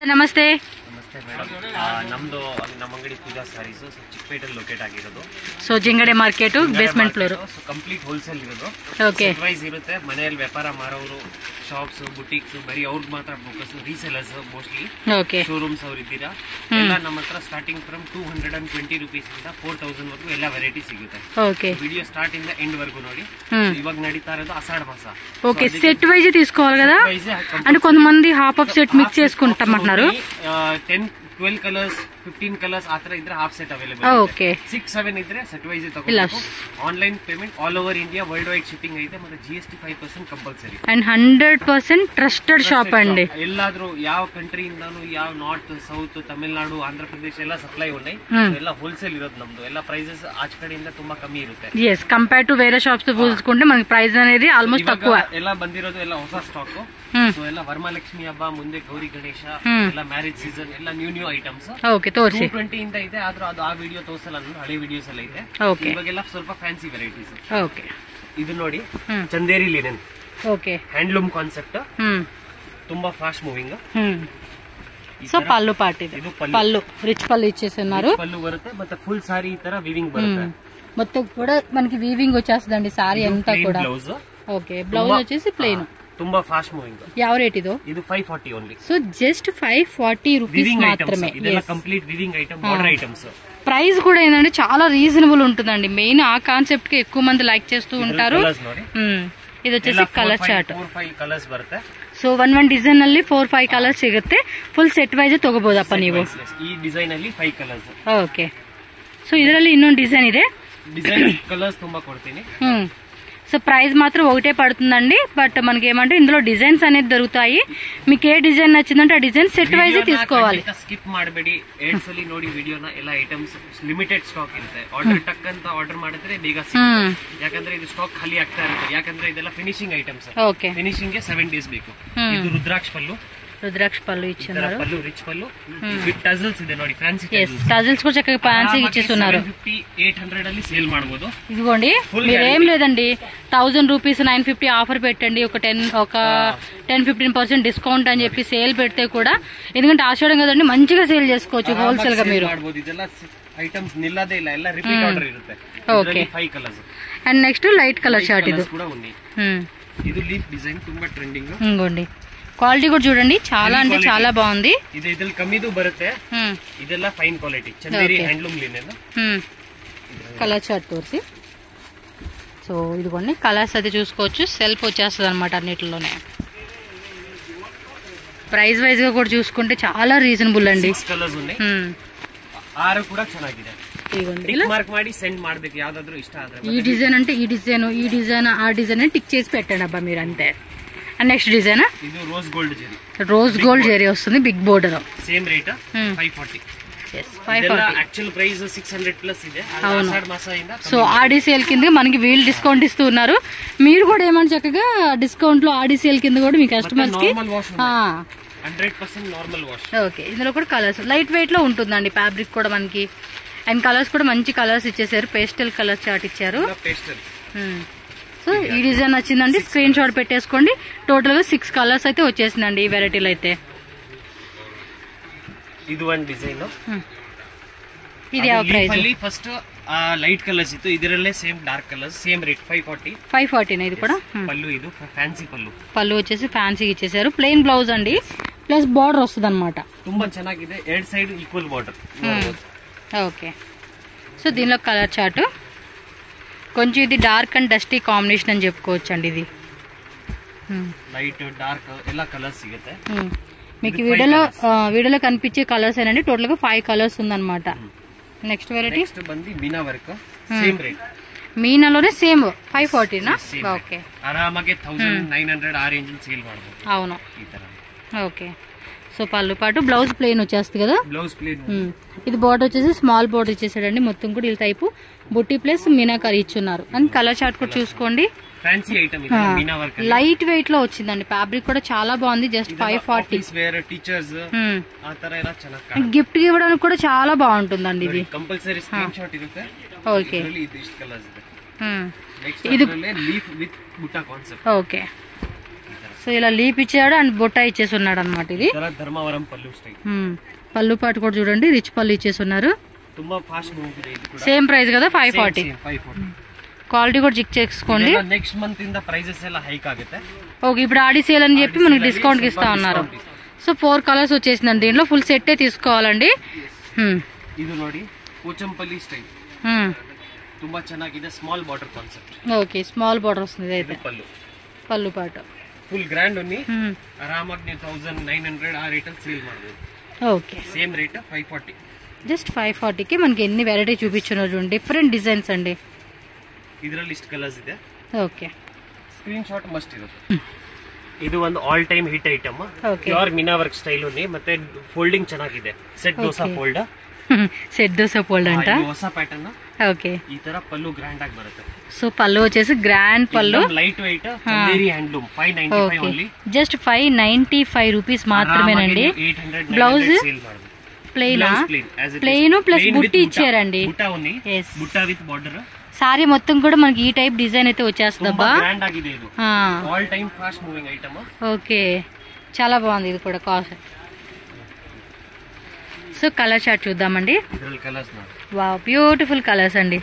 ನಮಸ್ತೆ ನಮಸ್ತೆ ಮೇಡಮ್ ನಮ್ಮದು ನಮ್ಮ ಅಂಗಡಿ ಪೂಜಾ ಸ್ಯಾರೀಸು ಸೊ ಚಿಕ್ಕಪೇಟೆಲ್ಲಿ ಲೊಕೇಟ್ ಆಗಿರೋದು ಸೊ ಜಿಂಗಡೆ market basement floor so complete wholesale ಇರೋದು ಓಕೆ ವೈಸ್ ಇರುತ್ತೆ ಮನೆಯಲ್ಲಿ ವ್ಯಾಪಾರ ಮಾರೋರು ಶಾಪ್ಸ್ ಬುಟಿಕ್ಸ್ ಬರೀ ಅವ್ರಿಗೆ ಮಾತ್ರ focus resellers mostly okay showrooms ಅವ್ರು ಇದ್ದೀರಾ ಎಲ್ಲ ನಮ್ಮ ಹತ್ರ starting from two hundred and twenty rupees ಇಂದ ಫೋರ್ ತೌಸಂಡ್ ವರೆಗೂ ಎಲ್ಲ ವೆರೈಟಿ ಸಿಗುತ್ತೆ ఓకే ವಿಡಿಯೋ ಸ್ಟಾರ್ಟ್ ಇಂದ ಎಂಡ್ ವರೆಗೂ ನೋಡಿ Hmm. So, ಇವಾಗ ನಡೀತಾ ಇರೋದು ಆಷಾಢ ಮಾಸ ఓకే సెట్ వైజ్ తీసుకోవాలి కదా Wise అంటే కొంతమంది హాఫ్ ఆఫ్ సెట్ మిక్స్ చేసుకుంటామంటున్నారు ten twelve colours fifteen colours ಆ ತರ ಇದ್ರೆ half set available okay six seven ಇದ್ರೆ ಸೆಟ್ ವೈಸ್ ಇಲ್ಲ. ತಗೋಬೇಕು online payment all over India worldwide shipping ಐತೆ ಮತ್ತೆ G S T five percent compulsory and hundred percent trusted shop అండి ಎಲ್ಲಾದ್ರೂ ಯಾವ ಕಂಟ್ರಿಯಿಂದಾನು ಯಾವ ನಾರ್ತ್ ಸೌತ್ ತಮಿಳ್ನಾಡು ಆಂಧ್ರ ಪ್ರದೇಶ ಎಲ್ಲ ಸಪ್ಲೈ ఉన్నాయి Hmm. So, ಎಲ್ಲ ಹೋಲ್ಸೇಲ್ ಇರೋದು ನಮ್ದು ಎಲ್ಲ ಪ್ರೈಸಸ್ ಆಚ ಕಡೆಯಿಂದ ತುಂಬಾ ಕಮ್ಮಿ ಇರುತ್ತೆ ఎస్ కంపేర్ టు వేరే షాప్స్ తో పోల్చుకుంటే మనకి ప్రైస్ అనేది ఆల్మోస్ట్ ಇವಾಗ తక్కువ ಎಲ್ಲ ಬಂದಿರೋದು ಎಲ್ಲ ಹೊಸ ಸ್ಟಾಕ್ Hmm. ಸೊ ಎಲ್ಲ ವರಮಹಾಲಕ್ಷ್ಮಿ ಹಬ್ಬ ಮುಂದೆ ಗೌರಿ ಗಣೇಶ Hmm. ಎಲ್ಲ ಮ್ಯಾರೇಜ್ ಸೀಸನ್ ಎಲ್ಲ ನ್ಯೂ ನ್ಯೂ ಐಟಮ್ಸ್ ఓకే తోర్చి ಟೂ ಟ್ವೆಂಟಿ ಇಂದ ಇದೆ ಆದ್ರೂ ಅದು ಆ ವಿಡಿಯೋ ತೋರ್ಸಲ್ಲ ನಾನು ಹಳೆ ವಿಡಿಯೋಸ್ ಎಲ್ಲ ಇದೆ Okay. ಇವಾಗೆಲ್ಲ ಸ್ವಲ್ಪ ಫ್ಯಾನ್ಸಿ ವೆರೈಟೀಸ್ ఓకే ಇದು ನೋಡಿ Hmm. Chanderi linen okay handloom concept hmm. ತುಂಬಾ ಫಾಸ್ಟ್ ಮೂವಿಂಗ್ హ్మ్. సో పళ్ళు పార్ట్ ఇది ಇದು ಪಲ್ಲು పళ్ళు రిచ్ పళ్ళు ఇచ్చేసి ఉన్నారు ಪಲ್ಲು ಬರುತ್ತೆ ಮತ್ತೆ ಫುಲ್ ಸಾರಿ ಈ ತರ ವಿವಿಂಗ್ ಬರುತ್ತೆ మొత్తం కూడా మనకి వీవింగ్ వచ్చేస్తుందండి సారీ అంతా కూడా ಬ್ಲೌಸ್ ఓకే బ్లౌజ్ వచ్చేసి ప్లెయిన్ ತುಂಬಾ ಫಾಸ್ಟ್ ಮೂವಿಂಗ್ ಯಾವ ರೇಟ್ ಇದು ಇದು five forty only so just five forty rupees weaving items మాత్రమే ಇದೆಲ್ಲ complete weaving item border items price కూడా ఏంటంటే చాలా రీజనబుల్ ఉంటుందండి మెయిన్ ఆ కాన్సెప్ట్ కి ఎక్కువ మంది లైక్ చేస్తూ ఉంటారు ಕಲರ್ಸ್ ನೋಡಿ మ్మ్. ఇది వచ్చేసి colour chart four five colours ಬರುತ್ತೆ ಸೊ ಒನ್ ಒನ್ ಡಿಸೈನ್ ಅಲ್ಲಿ ಫೋರ್ ಫೈವ್ ಕಲರ್ ಸಿಗುತ್ತೆ ಫುಲ್ ಸೆಟ್ ವೈಸ್ ತಗೋಬಹುದಪ್ಪ ನೀವು ಈ ಡಿಸೈನ್ ಅಲ್ಲಿ ಫೈವ್ ಕಲರ್ಸ್ ಓಕೆ ಸೊ ಇದರಲ್ಲಿ ಇನ್ನೊಂದು ಡಿಸೈನ್ ಇದೆ ಡಿಸೈನ್ ಕಲರ್ಸ್ ತುಂಬಾ ಕೊಡ್ತೀನಿ మ్మ్. సో ప్రైస్ మాత్రం ఒకటే పడుతుందండి బట్ మనకి ఏమంటే ఇందులో డిజైన్స్ అనేది దొరుకుతాయి మీకు ఏ డిజైన్ నచ్చిందంటే ఆ డిజైన్ సెట్ వైజ్ తీసుకోవాలి ಸ್ಕಿಪ್ ಮಾಡಬೇಡಿ ಎರಡ್ ಸಲ ನೋಡಿ ವಿಡಿಯೋನ ಎಲ್ಲ ಐಟಮ್ಸ್ ಲಿಮಿಟೆಡ್ ಸ್ಟಾಕ್ ಇರುತ್ತೆ ಆರ್ಡರ್ ಟಕ್ ಅಂತ ಆರ್ಡರ್ ಮಾಡಿದ್ರೆ ಬೇಗ ಸಿಗುತ್ತೆ మ్మ్. ಯಾಕಂದ್ರೆ ಇದು ಸ್ಟಾಕ್ ಖಾಲಿ ಆಗ್ತಾ ಇರುತ್ತೆ ಯಾಕಂದ್ರೆ ಇದೆಲ್ಲ ಫಿನಿಶಿಂಗ್ ಐಟಮ್ಸ್ ఓకే ಫಿನಿಶಿಂಗ್ ಗೆ ಸೆವೆನ್ ಡೇಸ್ ಬೇಕು Hmm. ಇದು ರುದ್ರಾಕ್ಷ ಪಲ್ಲು రుద్రాక్ష పళ్ళు ಈ ತರ ఇచ్చున్నారు ಪಲ್ಲು ರಿಚ್ ಪಲ್ಲು ವಿತ್ ಟಜಲ್ಸ್ ಇದೆ ನೋಡಿ ಫ್ಯಾನ್ಸಿ ఎస్ టజల్స్ కూడా చక్కగా ఫ్యాన్సీ ఇచ్చేస్తున్నారు ಫಿಫ್ಟಿ ಏಟ್ ಹಂಡ್ರೆಡ್ ಅಲ್ಲಿ ಸೇಲ್ ಮಾಡಬಹುದು ఇదిగోండి Full మీరేం లేదండి thousand rupees nine fifty offer పెట్టండి ఒక టెన్ ఒక టెన్ ఫిఫ్టీన్ పర్సెంట్ డిస్కౌంట్ అని చెప్పి సేల్ పెడితే కూడా ఎందుకంటే ఆషాఢం కదండి మంచిగా సేల్ చేసుకోవచ్చు హోల్సేల్ గా మీరు ಮಾಡಬಹುದು ಇದೆಲ್ಲ ಐಟಮ್ಸ್ ನಿಲ್ಲದೇ ಇಲ್ಲ ಎಲ್ಲ ರಿಪೀಟ್ ಆರ್ಡರ್ ಇರುತ್ತೆ Okay. Five colours and next light colour chart ఇది ಕೂಡ ఉన్నాయి ఉమ్, ಇದು ಲೀಫ್ ಡಿಸೈನ್ ತುಂಬಾ ಟ್ರೆಂಡಿಂಗ್ ఇంకోండి క్వాలిటీ కూడా చూడండి చాలా అంటే quality. చాలా బాగుంది ಇದು ಇದ್ರಲ್ಲಿ ಕಮ್ಮಿದು ಬರುತ್ತೆ ఉమ్, ಇದೆಲ್ಲ fine quality Chanderi Okay. Handloom linen um. Colour chart తోసి సో ఇదిగోండి కలర్స్ అయితే చూసుకోవచ్చు సెల్ఫ్ వచ్చేస్తుంది అనమాట అన్నిటిలోనే ప్రైస్ వైజ్ గా కూడా చూసుకుంటే చాలా రీజనబుల్ అండి ಸಿಕ್ಸ್ ಕಲರ್ಸ್ ఉన్నాయి ఉమ్, ಆರು ಕೂಡ ಚೆನ್ನಾಗಿದೆ ఇదిగోండి ಟಿಕ್ ಮಾರ್ಕ್ ಮಾಡಿ ಸೆಂಡ್ ಮಾಡ್ಬೇಕು ಯಾವ್ದಾದ್ರು ಇಷ್ಟ ಆದ್ರೆ ఈ డిజైన్ అంటే ఈ డిజైన్ ఈ డిజైన్ ఆ డిజైన్ అని టిక్ చేసి పెట్టండి అబ్బా మీరు అంతే అండ్ నెక్స్ట్ డిజైన్ ಇದು rose gold zari rose gold zari వస్తుంది big border same rate Hmm. Five forty five ಇದೆಲ್ಲ forty actual price six hundred plus ಇದೆ ಅದು అవును. ಆಷಾಢ ಮಾಸದಿಂದ సో ఆడి సేల్ కింద మనకి వీళ్ళు డిస్కౌంట్ ఇస్తూ ఉన్నారు మీరు కూడా ఏమని చక్కగా డిస్కౌంట్ లో ఆడి సేల్ కింద కూడా మీ కస్టమర్స్ కి normal wash hundred percent normal wash okay ఇందులో కూడా కలర్స్ లైట్ వెయిట్ లో ఉంటుందండి ఫ్యాబ్రిక్ కూడా మనకి అండ్ కలర్స్ కూడా మంచి కలర్స్ ఇచ్చేసారు పేస్టల్ కలర్ చార్ట్ ఇచ్చారు పేస్టల్ మ్మ్. సో ఈ డిజైన్ నచ్చిందండి స్క్రీన్ షాట్ పెట్టేసుకోండి టోటల్ గా సిక్స్ కలర్స్ అయితే వచ్చేసిందండి ఈ వెరైటీలో అయితే ಇದು ಒಂದ್ ಡಿಸೈನ್ మ్మ్. ఇది ಯಾವ ప్రైస్ ಅಲ್ಲಿ ಫಸ್ಟ್ ಲೈಟ್ ಕಲರ್ಸ್ ಇತ್ತು ಇದರಲ್ಲೇ same dark colours same rate five forty five ఫార్టీనా ఇది కూడా మ్మ్. పళ్ళు ಇದು ಫ್ಯಾನ್ಸಿ పళ్ళు పళ్ళు వచ్చేసి ఫ్యాన్సీ ఇచ్చేసారు ప్లెయిన్ బ్లౌజ్ అండి ప్లస్ బార్డర్ వస్తుంది అనమాట ತುಂಬಾ ಚೆನ್ನಾಗಿದೆ ಎರಡ್ side equal border okay so దీనిలో కలర్ చార్ట్ కొంచెం ఇది డార్క్ అండ్ డస్టీ కాంబినేషన్ అని చెప్పుకోవచ్చు అండి ఇది మ్మ్. ಲೈಟ್ ಡಾರ್ಕ್ ಎಲ್ಲ ಕಲರ್ಸ್ ಸಿಗುತ್ತೆ మ్మ్. మీకు వీడియోలో ఆ, వీడియోలో కనిపించే కలర్స్ ఏనండి టోటల్ గా ఫైవ్ కలర్స్ ఉందన్నమాట నెక్స్ట్ వెరైటీ ನೆಕ್ಸ್ಟ್ ಬಂದು ಮೀನಾ ವರ್ಕ್ ಸೇಮ್ ರೇಟ್ మీనాలోనే సేమ్ ఫైవ్ ఫార్టీనా Same ఓకే ಆರಾಮಾಗಿ ತೌಸಂಡ್ ನೈನ್ ಹಂಡ್ರೆಡ್ ಆ ರೇಂಜ್ ಸೇಲ್ ಮಾಡಬಹುದು అవును ಈ ತರ ఓకే సో పళ్ళు పాటు బ్లౌజ్ ప్లెయిన్ వచ్చేస్తుంది కదా ಬ್ಲೌಸ್ ಪ್ಲೇನ್ మ్మ్. ఇది బార్డర్ వచ్చేసి స్మాల్ బార్డర్ ఇచ్చేసాడండి మొత్తం కూడా ఈ టైపు బుట్టి ప్లస్ మీనాకరి ఇచ్చున్నారు అండ్ కలర్ చార్ట్ కూడా చూసుకోండి ಫ್ಯಾನ್ಸಿ ಐಟಮ್ ಇದೆ ಮೀನಾ ವರ್ಕ್ లైట్ వెయిట్ లో వచ్చిందండి ఫ్యాబ్రిక్ కూడా చాలా బాగుంది just five forty office wear teachers ಆ ತರ ಎಲ್ಲ ಚೆನ್ನಾಗಿ గిఫ్ట్ ఇవ్వడానికి కూడా చాలా బాగుంటుందండి ఇది ಕಂಪಲ್ಸರಿ ಸ್ಕ್ರೀನ್ ಶಾಟ್ ಇರುತ್ತೆ ఓకే ಇದರಲ್ಲಿ ಇದು ಇಷ್ಟು ಕಲರ್ಸ್ ಇದೆ మ్మ్. ನೆಕ್ಸ್ಟ್ ಇದರಲ್ಲೇ leaf with butta concept okay so ఇలా లీప్ ఇచ్చాడు అండ్ బొట్ట ఇచ్చేసి ఉన్నాడు అనమాట ఇది ತರ ಧರ್ಮವರಂ ಪಲ್ಲು ಸ್ಟೈಲ್ మ్మ్. పళ్ళు పాటు కూడా చూడండి రిచ్ పళ్ళు ఇచ్చేసి ఉన్నారు ತುಂಬಾ ಫಾಸ್ಟ್ ಮೂವ್ ಇದೆ ಇದು ಕೂಡ సేమ్ ప్రైస్ కదా five forty five forty quality కూడా చెక్ చేసుకోండి ನೆಕ್ಸ್ಟ್ ಮಂತ್ ಇಂದ ಪ್ರೈಸಸ್ ಎಲ್ಲ ಹೈಕ್ ಆಗುತ್ತೆ ఓకే ఇప్పుడు ఆడి సేల్ అని చెప్పి మనకి డిస్కౌంట్ ఇస్తా ఉన్నారు సో ఫోర్ కలర్స్ వచ్చేసిందండి దీంట్లో ఫుల్ సెట్టే తీసుకోవాలండి మ్మ్. ಇದು ನೋಡಿ ಕೋಚಂಪಲ್ಲಿ ಸ್ಟೈಲ್ మ్మ్. ತುಂಬಾ ಚೆನ್ನಾಗಿದೆ small border concept okay small border వస్తుంది ఇదైతే ಪಲ್ಲು పళ్ళు పాటు ಫುಲ್ ಗ್ರ್ಯಾಂಡ್ ಉನ್ನಿ మ్మ్. ಆರಾಮಾಗಿ ನೀವು ತೌಸಂಡ್ ನೈನ್ ಹಂಡ್ರೆಡ್ ಆ ರೇಟಲ್ಲಿ ಸೇಲ್ ಮಾಡ್ಬೋದು okay same rate five forty just five ఫార్టీకి మనకి ఎన్ని వెరైటీ చూపించున్నారు చూడండి డిఫరెంట్ డిజైన్స్ అండి ಇದರಲ್ಲಿ ಇಷ್ಟು ಕಲರ್ಸ್ ಇದೆ ఓకే ಸ್ಕ್ರೀನ್ ಶಾಟ್ ಮಸ್ಟ್ ಇರುತ್ತೆ ಇದು ಒಂದು all time hit item Okay. Pure meena work style ಮತ್ತೆ ಫೋಲ್ಡಿಂಗ್ ಚೆನ್ನಾಗಿದೆ set dosa Okay. Fold set dosa fold అంట ಹೊಸ ಪ್ಯಾಟರ್ನ್ ఓకే ಈ ತರ ಪಲ್ಲು ಗ್ರ್ಯಾಂಡ್ ಆಗಿ ಬರುತ್ತೆ సో పళ్ళు వచ్చేసి గ్రాండ్ పళ్ళు light white Chanderi handloom five ninety five okay only just five ninety five rupees మాత్రమేనండి ಏಟ್ ಹಂಡ್ರೆಡ್ Blouse? ಸೇಲ್ ಮಾಡ್ಬೋದು ప్లెయినా plain, as it is. Plain plus Plain with butti butta. ఇచ్చారండి ಬುಟ್ಟ ಉನ್ನಿ yes butta with border sari మొత్తం కూడా మనకి ఈ టైప్ డిజైన్ అయితే వచ్చేస్తుందబ్బా ತುಂಬಾ ಗ್ರ್ಯಾಂಡ್ ಆಗಿದೆ ಇದು ఆ, all time fast moving item okay చాలా బాగుంది ఇది కూడా కాస్ట్ సో కలర్ చార్ట్ చూద్దామండి ಇದ್ರಲ್ಲಿ ಕಲರ್ಸ್ ನೋಡಿ వా బ్యూటిఫుల్ కలర్స్ అండి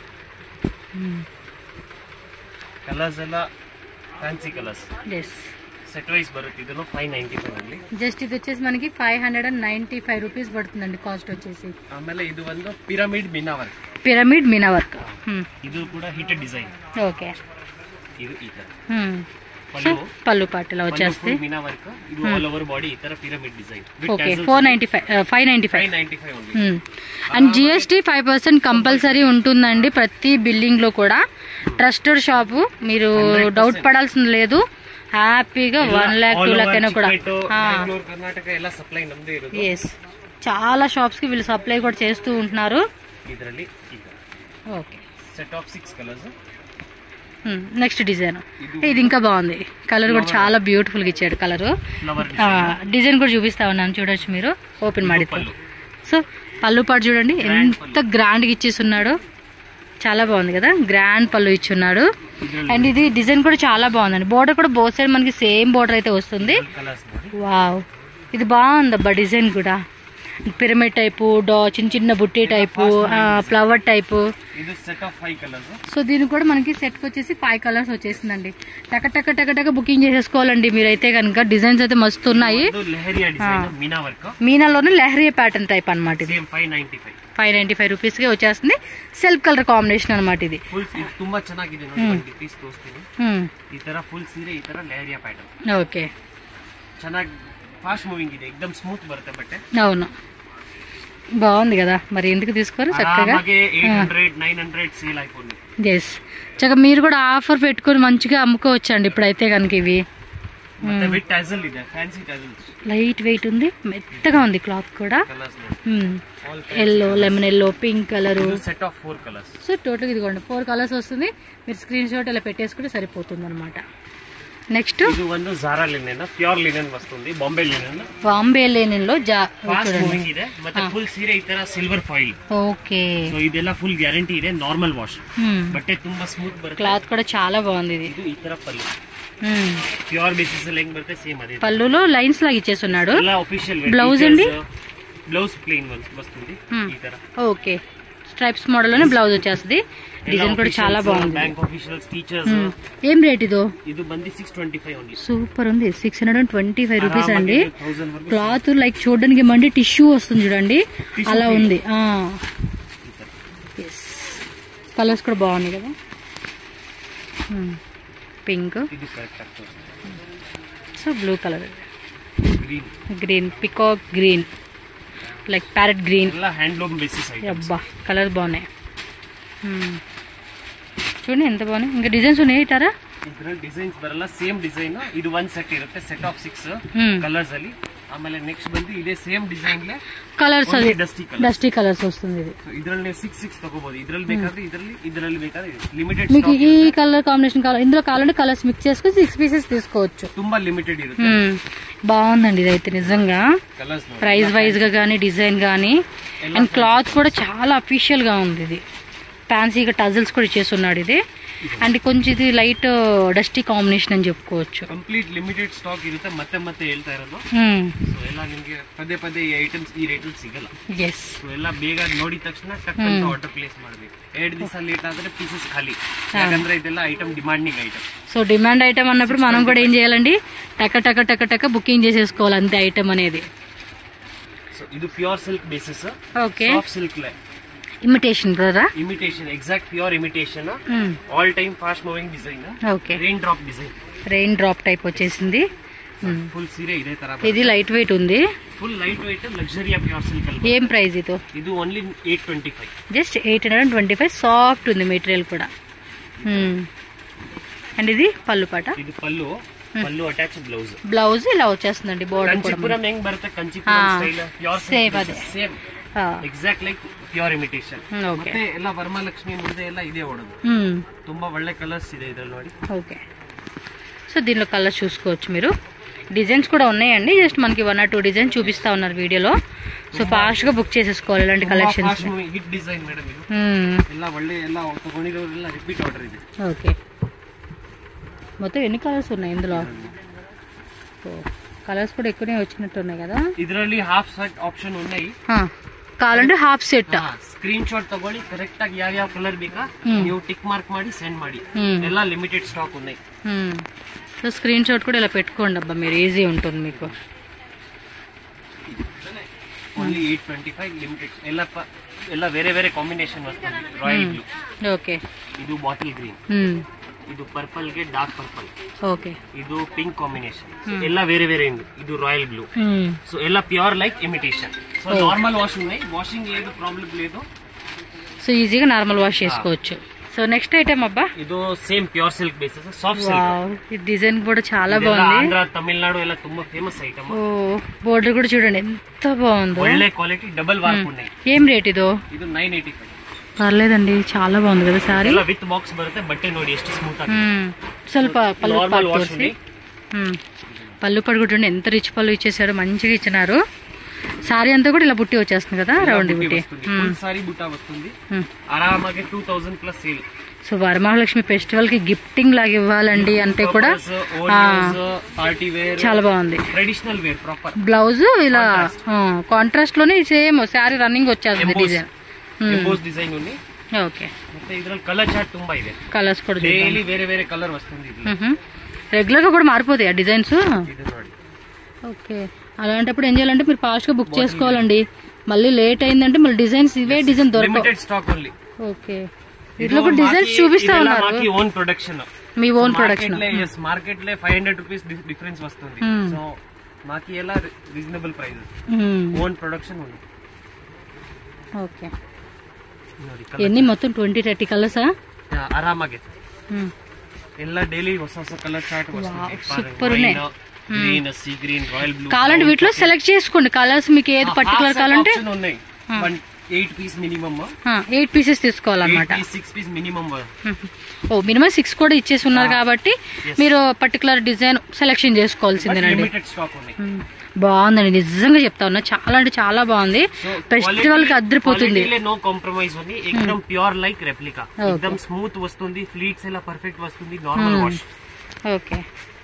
ಕಲರ್ಸ್ ಎಲ್ಲ fancy colours yes set wise ಬರುತ್ತೆ ಇದನ್ನು ಫೈವ್ ನೈಂಟಿ ಫೈವ್ ಅಲ್ಲಿ జస్ట్ ఇది వచ్చేసి మనకి five hundred and ninety five rupees పడుతుందండి కాస్ట్ వచ్చేసి ಆಮೇಲೆ ಇದು ಒಂದು pyramid meena work pyramid meena work ಇದು ಕೂಡ ಹಿಟೆಡ್ ಡಿಸೈನ್ ఓకే ಇದು ಈ ತರ సో ಪಲ್ಲು పళ్ళు పాటలో వచ్చేస్తే ಮಿನಾ ವರ್ಕ್ ಇದು ಆಲ್ ಓವರ್ ಬಾಡಿ ಈ ತರ pyramid design okay four ninety five five ninety five five ninety five only and GST five percent compulsory ఉంటుందండి ప్రతి బిల్డింగ్ లో కూడా ట్రస్టెడ్ షాపు మీరు డౌట్ పడాల్సిన లేదు హ్యాపీగా వన్ ల్యాక్ టూ ల్యాక్ అయినా కూడా ಬ್ಯಾಂಗ್ಳೂರ್ ಕರ್ನಾಟಕ ಎಲ್ಲ ಸಪ್ಲೈ ನಮ್ದೇ ಇರೋದು ఎస్ చాలా షాప్స్ కి వీళ్ళు సప్లై కూడా చేస్తూ ఉంటున్నారు ಇದರಲ್ಲಿ ಈಗ okay set of six colours next design ఇది ఇంకా బాగుంది కలర్ కూడా చాలా బ్యూటిఫుల్ గా ఇచ్చాడు కలర్ ಫ್ಲವರ್ డిజైన్ కూడా చూపిస్తా ఉన్నాను చూడొచ్చు మీరు ఓపెన్ ಮಾಡಿ పళ్ళు. సో పళ్ళు పాటు చూడండి ఎంత గ్రాండ్ గా ఇచ్చేసి ఉన్నాడు చాలా బాగుంది కదా గ్రాండ్ పళ్ళు ఇచ్చున్నాడు అండ్ ఇది డిజైన్ కూడా చాలా బాగుందండి బోర్డర్ కూడా బోత్ సైడ్ మనకి సేమ్ బోర్డర్ అయితే వస్తుంది ಕಲರ್ಸ್ ನೋಡಿ వావ్ ఇది బాగుందబ్బా డిజైన్ కూడా పిరమిడ్ టైపు డా చిన్న చిన్న బుట్టి టైపు ఫ్లవర్ టైపు ಇದು set of five colours so దీనికి కూడా మనకి సెట్ వచ్చేసి ఫైవ్ కలర్స్ వచ్చేసిందండి టక టక టక టక బుకింగ్ చేసేసుకోవాలండి మీరైతే కనుక డిజైన్స్ అయితే మస్తు ఉన్నాయి ಇದು ಲೆಹರಿಯಾ ಡಿಸೈನ್ ಮೀನಾ ವರ್ಕ್ మీనాలోనే లెహరియా ప్యాటర్న్ టైప్ అన్నమాట ఇది same five ninety five five ninety five రూపీస్కి వచ్చేస్తుంది సెల్ఫ్ కలర్ కాంబినేషన్ అనమాట ఇది ಫುಲ್ ಇದು ತುಂಬಾ ಚೆನ್ನಾಗಿದೆ ನೋಡಿ ಒಂದು ಪೀಸ್ ತೋರಿಸ್ತೀನಿ హ్మ్. ಈ ತರ ಫುಲ್ ಸೀರೆ ಈ ತರ ಲೆಹರಿಯಾ ಪ್ಯಾಟರ್ನ್ ఓకే ಚೆನ್ನಾಗಿ ಫಾಸ್ಟ್ ಮೂವಿಂಗ್ ಇದೆ ಎಕ್ದಮ್ ಸ್ಮೂತ್ ಬರುತ್ತೆ ಬಟ್ಟೆ అవును బాగుంది కదా మరి ఎందుకు తీసుకోరు చక్కగా ಆರಾಮಾಗೆ eight hundred nine hundred sale అయిపోయింది ఎస్ చక్కగా మీరు కూడా ఆఫర్ పెట్టుకొని మంచిగా అమ్ముకోవచ్చండి ఇప్పుడైతే కనుక ఇవి ಮತ್ತೆ ವಿತ್ ಟ್ಯಾಸಲ್ ಇದೆ ಫ್ಯಾನ್ಸಿ ಟ್ಯಾಸಲ್ಸ್ లైట్ వెయిట్ ఉంది మెత్తగా ఉంది క్లాత్ కూడా colours all yellow lemon yellow pink colour ಇದು set of four colours so total ఇదిగోండి ఫోర్ కలర్స్ వస్తుంది మీరు స్క్రీన్ షాట్ ఇలా పెట్టేసుకుంటే సరిపోతుంది అనమాట నెక్స్ట్ ಇದು ಒಂದು ಜಾರಾ ಲಿನೆನ್ ಪ್ಯೂರ್ ಲಿನೆನ್ ವಸ್ತುಂది ಬಾಂಬೆ ಲಿನೆನ್ బాంబే లేనిలో జా ಫಾಸ್ಟ್ ಮೂವಿಂಗ್ ಇದೆ ಮತ್ತೆ ಫುಲ್ ಸೀರೆ ಈ ತರ ಸಿಲ್ವರ್ ಫಾಯಿಲ್ ఓకే ಸೊ ಇದೆಲ್ಲ ಫುಲ್ ಗ್ಯಾರಂಟಿ ಇದೆ ನಾರ್ಮಲ್ ವಾಶ್ ಬಟ್ಟೆ ತುಂಬಾ ಸ್ಮೂತ್ ಬರುತ್ತೆ క్లాత్ కూడా చాలా బాగుంది ఇది ಇದು ಈ ತರ ಪಲ್ಲು మ్మ్. ಪ್ಯೂರ್ ಬೇಸಿಸ್ ಅಲ್ಲಿ ಹೆಂಗ್ ಬರುತ್ತೆ ಸೇಮ್ ಅದೇ పళ్ళులో లైన్స్ లాగా ఇచ్చేస్తున్నాడు ಎಲ್ಲ ಅಫಿಷಿಯಲ್ Blouse అండి? బ్లౌజ్ ప్లెయిన్ వస్తుంది Hmm. ఈ ತರ ఓకే స్ట్రైప్స్ మోడల్ లోనే బ్లౌజ్ వచ్చేస్తుంది డిజైన్ కూడా చాలా బాగుంది ಬ್ಯಾಂಕ್ ಆಫೀಷಿಯಲ್ಸ್ ಟೀಚರ್ಸ್ మ్మ్. ఏం రేట్ ఇదో ಇದು ಬಂದು six twenty five only super ఉంది six hundred and twenty five rupees అండి థౌసండ్ వరకు క్లాత్ లైక్ చూడడానికి ఏమంటే టిష్యూ వస్తుంది చూడండి అలా ఉంది కలర్స్ కూడా బాగున్నాయి కదా పింక్ ಇದು ಕರೆಕ್ಟ್ ಆಗ್ತದೆ so blue colour green green peacock green like parrot green ಎಲ್ಲ ಹ್ಯಾಂಡ್ಲೂಮ್ ಬೇಸಿಸ್ ಐಟಮ್ అబ్బా కలర్స్ బాగున్నాయి మ్మ్. చూడండి ఎంత బాగున్నాయి ఇంకా డిజైన్స్ ఉన్నాయి ఇటారా ಇದ್ರಲ್ಲಿ ಡಿಸೈನ್ಸ್ ಬರಲ್ಲ ಸೇಮ್ ಡಿಸೈನ್ ಇದು ಒಂದ್ ಸೆಟ್ ಇರುತ್ತೆ ಸೆಟ್ ಆಫ್ ಸಿಕ್ಸ್ మ్మ్. ಕಲರ್ಸ್ ಅಲ್ಲಿ ಆಮೇಲೆ ನೆಕ್ಸ್ಟ್ ಬಂದು ಇದೇ ಸೇಮ್ ಡಿಸೈನ್ కలర్స్ అది ಡಸ್ಟಿ ಕಲರ್ డస్టీ కలర్స్ వస్తుంది ఇది ಇದ್ರಲ್ಲಿ ನೀವು సిక్స్ సిక్స్ ತಗೋಬಹುದು ಇದ್ರಲ್ಲಿ ಬೇಕಾದ್ರೆ ಇದ್ರಲ್ಲಿ ಇದ್ರಲ್ಲಿ ಬೇಕಾದ್ರೆ ಲಿಮಿಟೆಡ್ మీకు ఈ కలర్ కాంబినేషన్ కావాలి ఇందులో కావాలంటే కలర్స్ మిక్స్ చేసుకుని సిక్స్ పీసెస్ తీసుకోవచ్చు ತುಂಬಾ లిమిటెడ్ ఇರುತ್ತೆ మ్మ్. బాగుందండి ఇదైతే నిజంగా కలర్స్ ನೋಡಿ ప్రైస్ వైజ్ గా కానీ డిజైన్ కానీ అండ్ క్లాత్ కూడా చాలా అఫీషియల్ గా ఉంది ఇది ఫ్యాన్సీగా టజల్స్ కూడా ఇచ్చేస్తున్నాడు ఇది అండ్ కొంచెం ఇది లైట్ డస్టీ ಕಾಂಬಿನೇಷನ್ అని చెప్పుకోవచ్చు ಕಂಪ್ಲೀಟ್ ಲಿಮಿಟೆಡ್ ಸ್ಟಾಕ್ ಇರುತ್ತೆ ಮತ್ತೆ ಮತ್ತೆ ಹೇಳ್ತಾ ಇರೋದು ಹ್ಮ್ ಸೊ ಎಲ್ಲ ನಿಮ್ಗೆ ಪದೇ ಪದೇ ಈ ಐಟಮ್ಸ್ ಈ ರೇಟಲ್ಲಿ ಸಿಗಲ್ಲ ಎಸ್ ಸೊ ಎಲ್ಲ ಬೇಗ ನೋಡಿದ ತಕ್ಷಣ ಟಕ್ ಅಂತ ಆರ್ಡರ್ ಪ್ಲೇಸ್ ಮಾಡ್ಬೇಕು ಎರಡು ದಿವಸ ಲೇಟ್ ಆದ್ರೆ ಪೀಸಸ್ ಖಾಲಿ ಯಾಕಂದ್ರೆ ಇದೆಲ್ಲ item demanding item so demand item అన్నప్పుడు మనం కూడా ఏం చేయాలండి టక టక టక టక బుకింగ్ చేసేసుకోవాలి అంతే ఐటమ్ అనేది ಸೊ ಇದು pure silk basis okay soft silk imitation బ్రదరా imitation exact pure imitation all time fast moving design okay rain drop design rain drop type వచ్చేసింది మ్మ్. ಫುಲ್ ಸೀರೆ ಇದೇ ತರ ఇది లైట్ వెయిట్ ఉంది full light weight luxury pure silk ಅಲ್ಲಿ ఏం ప్రైస్ ఇది ಇದು only eight twenty five just eight hundred and twenty five soft ఉంది మెటీరియల్ కూడా అండ్ ఇది పళ్ళు పాట ಇದು ಪಲ್ಲು ಪಲ್ಲು ಅಟ್ಯಾಚ್ ಬ್ಲೌಸ್ బ్లౌజ్ ఇలా వచ్చేస్తుందండి బోర్డర్ కూడా ಕಂಚಿಪುರಂ ಹೆಂಗ್ ಬರುತ್ತೆ ಕಂಚಿಪುರಂ ಹಾ. ಸ್ಟೈಲ್ ಪ್ಯೂರ್ Same ಅದೇ. ಸೇಮ್ ఆ, exact like pure imitation hmm, okay ಮತ್ತೆ ಎಲ್ಲ ವರಮಹಾಲಕ್ಷ್ಮಿ ಮುಂದೆ ಎಲ್ಲ ಇದೇ ಓಡೋದು మ్మ్, ತುಂಬಾ ಒಳ್ಳೆ ಕಲರ್ಸ್ ಇದೆ ಇದ್ರಲ್ಲಿ ನೋಡಿ ఓకే సో దీనిలో కలర్స్ చూసుకోవచ్చు మీరు డిజైన్స్ కూడా ఉన్నాయండి జస్ట్ మనకి వన్ ఆర్ టూ డిజైన్ చూపిస్తా ఉన్నారు వీడియోలో సో ఫాస్ట్ గా బుక్ చేసేసుకోవాలి ఇలాంటి కలెక్షన్స్ ಹಿಟ್ ಡಿಸೈನ್ ಮೇಡಮ್ ಇದು ಎಲ್ಲ ಒಳ್ಳೆ ಎಲ್ಲ ತಗೊಂಡಿರೋರೆಲ್ಲ ರಿಪೀಟ್ ಆರ್ಡರ್ ಇದೆ ఓకే మొత్తం ఎన్ని కలర్స్ ఉన్నాయి ఇందులో కలర్స్ కూడా ఎక్కువనే వచ్చినట్టు ఉన్నాయి కదా ಇದರಲ್ಲಿ ಹಾಫ್ ಸೆಟ್ ಆಪ್ಷನ್ ఉన్నాయి ఆ, కావాలంటే హాఫ్ సెట్ ಸ್ಕ್ರೀನ್ ಶಾಟ್ ತಗೊಳ್ಳಿ ಕರೆಕ್ಟ್ ಆಗಿ ಯಾವ ಯಾವ ಕಲರ್ ಬೇಕಾ ನೀವು ಟಿಕ್ ಮಾರ್ಕ್ ಮಾಡಿ ಸೆಂಡ್ ಮಾಡಿ ಹ್ಮ್. ಎಲ್ಲ ಲಿಮಿಟೆಡ್ ಸ್ಟಾಕ್ ఉన్నాయి సో స్క్రీన్ షాట్ కూడా ఇలా పెట్టుకోండి అబ్బా మీరు ఈజీ ఉంటుంది మీకు only eight twenty five limited ಎಲ್ಲ ಪ- ಎಲ್ಲ ಬೇರೆ ಬೇರೆ ಕಾಂಬಿನೇಷನ್ ವಸ್ತುಂది ರಾಯಲ್ ಬ್ಲೂ ఓకే ಇದು ಬಾಟಲ್ ಗ್ರೀನ್ ಇದು ಪರ್ಪಲ್ ಗೆ ಡಾರ್ಕ್ ಪರ್ಪಲ್ ఓకే ಇದು పింక్ ಕಾಂಬಿನೇಷನ್ ಎಲ್ಲ ಬೇರೆ ಬೇರೆ ఉంది ಇದು ರಾಯಲ್ బ్లూ సో ಎಲ್ಲ pure like imitation so normal wash ఉన్నాయి వాషింగ్ లేదు ప్రాబ్లం లేదు సో ఈజీగా నార్మల్ వాష్ చేసుకోవచ్చు సో నెక్స్ట్ ఐటమ్ అబ్బా ಇದು same pure silk basis soft silk wow ఈ డిజైన్ కూడా చాలా బాగుంది ಆಂಧ್ರ ತಮಿಳ್ನಾಡು ಎಲ್ಲ ತುಂಬಾ ಫೇಮಸ್ ಐಟಮ್ ఓ బోర్డర్ కూడా చూడండి ఎంత బాగుందో ಒಳ್ಳೆ ಕ್ವಾಲಿಟಿ ಡಬಲ್ ವಾರ್ಕ್ ఉన్నాయి ఏం రేట్ ఇదో ಇದು నైన్ ಏಯ್ಟಿ ಫೈವ್ పర్లేదండి చాలా బాగుంది కదా సారీ ಎಲ್ಲ ವಿತ್ ಬಾಕ್ಸ್ ಬರುತ್ತೆ ಬಟ್ಟೆ ನೋಡಿ ಎಷ್ಟು ಸ್ಮೂತ್ ಆಗಿ ಸ್ವಲ್ಪ పళ్ళు నార్మల్ పాటు వాష్ తోసి ఉంది మ్మ్. పళ్ళు పడి కూడా చూడండి ఎంత రిచ్ పళ్ళు ఇచ్చేసాడు మంచిగా ఇచ్చినారు సారీ అంతా కూడా ఇలా బుట్టి వచ్చేస్తుంది కదా రౌండ్ బుట్టి ಫುಲ್ ಸಾರಿ ಬುಟ್ಟ ವస్తుంది మ్మ్. ಆರಾಮಾಗಿ two thousand plus sale so Varamahalakshmi festival కి గిఫ్టింగ్ లాగా ఇవ్వాలండి అంటే కూడా పార్టీ వేర్ చాలా బాగుంది ట్రెడిషనల్ వేర్ ప్రాపర్ బ్లౌజ్ ఇలా కాంట్రాస్ట్ లోనే సేమ్ శారీ రన్నింగ్ వచ్చేస్తుంది డిజైన్ ఎంబోస్ డిజైన్ ఉంది ఓకే ಮತ್ತೆ ಇದ್ರಲ್ಲಿ ಕಲರ್ ಚಾರ್ಟ್ ತುಂಬಾ ಇದೆ కలర్స్ కూడా చూద్దాం ಡೈಲಿ ಬೇರೆ ಬೇರೆ ಕಲರ್ ವస్తుంది ಇದು రెగ్యులర్ గా కూడా మారిపోతాయి ఆ డిజైన్స్ ಇದು ನೋಡಿ ఓకే అలాంటప్పుడు ఏం చేయాలంటే మీరు ఫాస్ట్ గా బుక్ చేసుకోవాలండి మళ్ళీ లేట్ అయిందంటే మళ్ళీ డిజైన్స్ ఇవే డిజైన్ దొరకవు లిమిటెడ్ స్టాక్ ఓన్లీ ఓకే ఇట్లా కూడా డిజైన్స్ చూపిస్తా ఉన్నారు మాకి ఓన్ ప్రొడక్షన్ మీ ఓన్ ప్రొడక్షన్ ఎస్ మార్కెట్ లో ఫైవ్ హండ్రెడ్ రూపీస్ డిఫరెన్స్ వస్తుంది సో మాకి ఎలా రీజనబుల్ ప్రైస్ ఓన్ ప్రొడక్షన్ ఉంది ఓకే ನೋಡಿ ఎన్ని మొత్తం ట్వంటీ థర్టీ కలర్సా colour. ಆರಾಮಾಗಿ ಎಲ್ಲ ಡೈಲಿ ಹೊಸ ಹೊಸ ಕಲರ್ ಚಾರ್ಟ್ super ఉన్నాయి. Green sea green royal blue కావాలంటే వీటిలో సెలెక్ట్ చేసుకోండి కలర్స్ మీకు ఏది పర్టికులర్ కావాలంటే ఉన్నాయి one eight piece minimum eight pieces తీసుకోవాలన్నమాట పీస్ సిక్స్ పీస్ మినిమమ్ ఓ మినిమం సిక్స్ కూడా ఇచ్చేసి ఉన్నారు కాబట్టి మీరు పర్టికులర్ డిజైన్ సెలెక్షన్ చేసుకోవాల్సిందేనండి లిమిటెడ్ స్టాక్ ఉన్నాయి మ్మ్. బాగుందండి నిజంగా చెప్తా ఉన్నా చాలా అంటే చాలా బాగుంది ఫెస్టివల్ కి అద్దరిపోతుంది నో కాంప్రమైజ్ ఉంది ఎక్దమ్ ప్యూర్ లైక్ రెప్లికా ఎక్దమ్ స్మూత్ వస్తుంది ఫ్లీట్స్ ఎలా పర్ఫెక్ట్ వస్తుంది నార్మల్ వాష్ ఓకే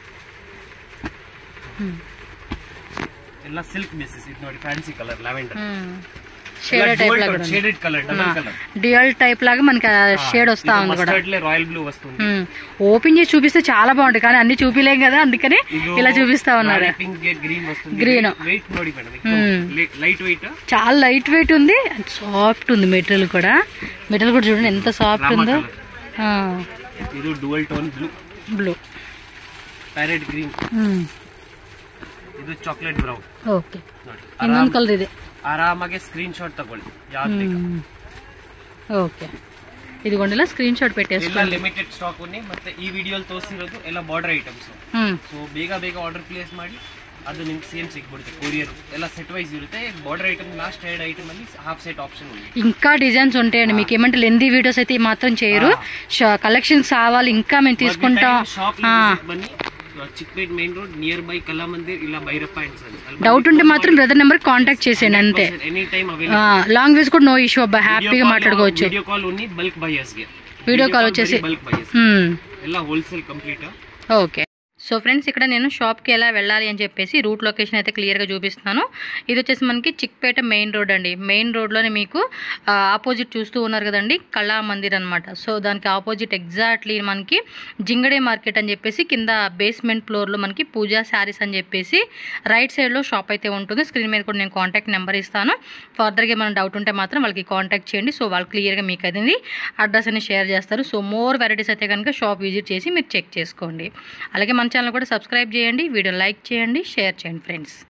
ಎಲ್ಲ ಸಿಲ್ಕ್ ಬೇಸಿಸ್ ಇದು ನೋಡಿ fancy colour lavender shade type లాగా ఉంది. Shaded colour double colour dual type లాగా మనకి షేడ్ వస్తా ఉంది కూడా మస్టర్డ్ లే రాయల్ బ్లూ వస్తుంది మ్మ్. ఓపెన్ చేసి చూపిస్తే చాలా బాగుంటుంది కానీ అన్ని చూపిలేం కదా అందుకని ఇలా చూపిస్తా ఉన్నారు పింక్ గ్రీన్ వస్తుంది Green. వెయిట్ ನೋಡಿ మేడం లైట్ వెయిట్ చాలా లైట్ వెయిట్ ఉంది సాఫ్ట్ ఉంది మెటీరియల్ కూడా మెటీరియల్ కూడా చూడండి ఎంత సాఫ్ట్ ఉందో ಇದು dual tone blue blue parrot green ಇದು ಚಾಕ್ಲೇಟ್ ಬ್ರೌನ್ ఓకే ನೋಡಿ ఇంకొక కలర్ ఇది ಆರಾಮಾಗಿ ಸ್ಕ್ರೀನ್ ಶಾಟ್ ತಗೊಳ್ಳಿ ಯಾವ್ದು ಬೇಕು ఓకే ఇదిగోండి ఇలా స్క్రీన్ షాట్ పెట్టేసుకో ಎಲ್ಲ ಲಿಮಿಟೆಡ್ ಸ್ಟಾಕ್ ಉನ್ನಿ ಮತ್ತೆ ಈ ವಿಡಿಯೋಲಿ ತೋರಿಸಿರೋದು ಎಲ್ಲ ಬಾರ್ಡರ್ ಐಟಮ್ಸ್ మ్మ్. ಸೊ ಬೇಗ ಬೇಗ ಆರ್ಡರ್ ಪ್ಲೇಸ್ ಮಾಡಿ ಅದು ನಿಮ್ಗೆ ಸೇಮ್ ಸಿಗ್ಬಿಡುತ್ತೆ ಕೊರಿಯರ್ ಎಲ್ಲ ಸೆಟ್ ವೈಸ್ ಇರುತ್ತೆ ಬಾರ್ಡರ್ ಐಟಮ್ ಲಾಸ್ಟ್ ಎರಡು ಐಟಮ್ ಅಲ್ಲಿ ಹಾಫ್ ಸೆಟ್ ఆప్షన్ ఉంది ఇంకా డిజైన్స్ ఉంటాయండి మీకు ఏమంటే లెందీ వీడియోస్ అయితే ఈ మాత్రం చేయరు కలెక్షన్స్ కావాలి ఇంకా మేము తీసుకుంటాం ಶಾಪ್ ఆ, ಬನ್ನಿ Chickpet main road near by Kala Mandir ಇಲ್ಲ ಭೈರಪ್ಪ ಅಂಡ್ ಸರ್ డౌట్ ఉంటే మాత్రం బ్రదర్ నెంబర్ కాంటాక్ట్ చేసేయండి అంతే ఎనీ టైಮ್ అవైలబుల్ లాంగ్వేజ్ కూడా నో ఇష్యూ అబ్బా హ్యాపీగా మాట్లాడుకోవచ్చు వీడియో కాల్ ఉన్ని బల్క్ బయర్స్ ಗೆ వీడియో కాల్ వచ్చేసి బల్క్ బైస్ మ్మ్. ಎಲ್ಲ wholesale complete okay so friends ఇక్కడ నేను షాప్కి ఎలా వెళ్ళాలి అని చెప్పేసి రూట్ లొకేషన్ అయితే క్లియర్గా చూపిస్తున్నాను ఇది వచ్చేసి మనకి చిక్పేట మెయిన్ రోడ్ అండి మెయిన్ రోడ్లోనే మీకు ఆపోజిట్ చూస్తూ ఉన్నారు కదండి కళా మందిర్ అనమాట సో దానికి ఆపోజిట్ ఎగ్జాక్ట్లీ మనకి జింగడే మార్కెట్ అని చెప్పేసి కింద బేస్మెంట్ ఫ్లోర్లో మనకి పూజా శారీస్ అని చెప్పేసి రైట్ సైడ్లో షాప్ అయితే ఉంటుంది స్క్రీన్ మీద కూడా నేను కాంటాక్ట్ నెంబర్ ఇస్తాను ఫర్దర్గా ఏమైనా డౌట్ ఉంటే మాత్రం వాళ్ళకి కాంటాక్ట్ చేయండి సో వాళ్ళు క్లియర్గా మీకు అది అడ్రస్ అని షేర్ చేస్తారు సో మోర్ వెరైటీస్ అయితే కనుక షాప్ విజిట్ చేసి మీరు చెక్ చేసుకోండి అలాగే మన ఛానల్ కూడా సబ్స్క్రైబ్ చేయండి వీడియో లైక్ చేయండి షేర్ చేయండి ఫ్రెండ్స్